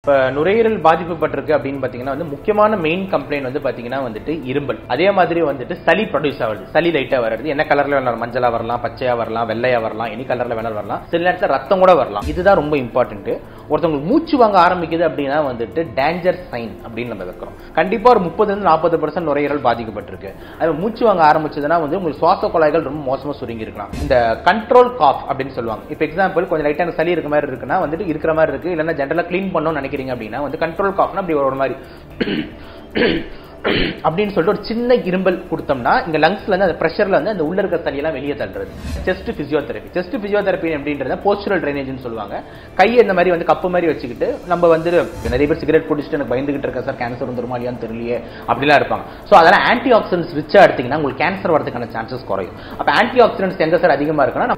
இப்ப நுரையீரல் பாதிக்கப்பட்டிருக்கு அப்படின்னு பாத்தீங்கன்னா வந்து முக்கியமான மெயின் கம்ப்ளைண்ட் வந்து பாத்தீங்கன்னா வந்துட்டு இரும்பல் அதே மாதிரி வந்துட்டு சளி ப்ரொடியூஸ் ஆகுது சளி லைட்டா வருது என்ன கலர்ல வேணாலும் மஞ்சளா வரலாம் பச்சையா வரலாம் வெள்ளையா வரலாம் எனி கலர்ல வேணாலும் வரலாம் சில நேரத்துல ரத்தம் கூட வரலாம் இதுதான் ரொம்ப இம்பார்ட்டன்ட் ஒருத்தவங்களுக்கு மூச்சு வாங்க ஆரம்பிக்குது அப்படின்னா வந்துட்டு டேஞ்சர் சைன் அப்படின்னு நம்ம வைக்கிறோம் கண்டிப்பா ஒரு முப்பதுல இருந்து நாற்பது பர்சன்ட் நுரையீரல் பாதிக்கப்பட்டிருக்கு அது மூச்சு வாங்க ஆரம்பிச்சதுன்னா வந்து உங்களுக்கு சுவாச குழாய்கள் ரொம்ப மோசமா சுருங்கி இருக்கலாம் இந்த கண்ட்ரோல் காஃப் அப்படின்னு சொல்லுவாங்க இப்போ எக்ஸாம்பிள் கொஞ்சம் லைட்டா எனக்கு சளி இருக்க மாதிரி இருக்குன்னா வந்துட்டு இருக்கிற மாதிரி இருக்கு இல்லைன்னா ஜென்ரலா க்ளீன் பண்ணணும்னு நினைக்கிறீங்க அப்படின்னா வந்து கண்ட்ரோல் காஃப்னா அப்படி ஒரு மாதிரி அப்படின்னு சொல்லிட்டு ஒரு சின்ன இரும்பல் கொடுத்தோம்னா இங்க லங்ஸ்ல இருந்து அந்த பிரஷர்ல வந்து அந்த உள்ள இருக்க தண்ணியெல்லாம் வெளியே தள்ளுறது செஸ்ட் பிசியோதெரபி செஸ்ட் பிசியோதெரபி அப்படின்றது போஸ்டரல் ட்ரைனேஜ்னு சொல்லுவாங்க கையை இந்த மாதிரி வந்து கப்பு மாதிரி வச்சுக்கிட்டு நம்ம வந்து நிறைய பேர் சிகரெட் குடிச்சிட்டு எனக்கு பயந்துகிட்டு இருக்கேன் சார் கேன்சர் வந்துருமா இல்லையான்னு தெரியலையே அப்படிலாம் இருப்பாங்க ஸோ அதெல்லாம் ஆன்டி ஆக்சிடென்ட்ஸ் ரிச்சா எடுத்தீங்கன்னா உங்களுக்கு கேன்சர் வரதுக்கான சான்சஸ் குறையும் அப்ப ஆன்டி ஆக்சிடென்ட்ஸ் எங்க சார் அதிகமா இருக்குன்னா